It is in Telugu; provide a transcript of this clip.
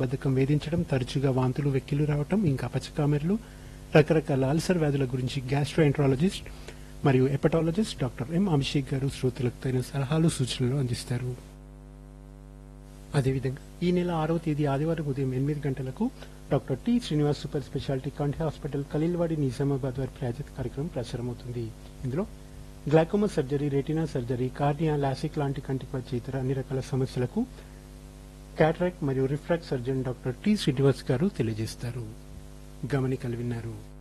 మలబద్ధకం వేధించడం తరచుగా వాంతులు వెక్కిలు రావటం ఇంకా పచ్చకామెరలు రకరకాల అల్సర్ వ్యాధుల గురించి గ్యాస్ట్రోఎంట్రాలజిస్ట్ మరియు ఎపటాలజిస్ట్ డాక్టర్ ఎం అభిషేక్ గారు శ్రోతలకు తగిన సలహాలు సూచనలు అందిస్తారు అదేవిధంగా ఈ నెల ఆరవ తేదీ ఆదివారం ఉదయం ఎనిమిది గంటలకు doctor T Srinivas super speciality కంటి హాస్పిటల్ ఖలీల్వాడి నిజామాబాద్ వారి ప్రాజెక్ట్ కార్యక్రమం ప్రసారమవుతుంది ఇందులో glaucoma surgery retina surgery cornea lasik లాంటి కంటికి వచ్చే ఇతర అన్ని రకాల సమస్యలకు క్యాటరాక్ట్ మరియు refract surgeon doctor T Srinivas garu తెలియజేస్తారు గమనికలు విన్నారు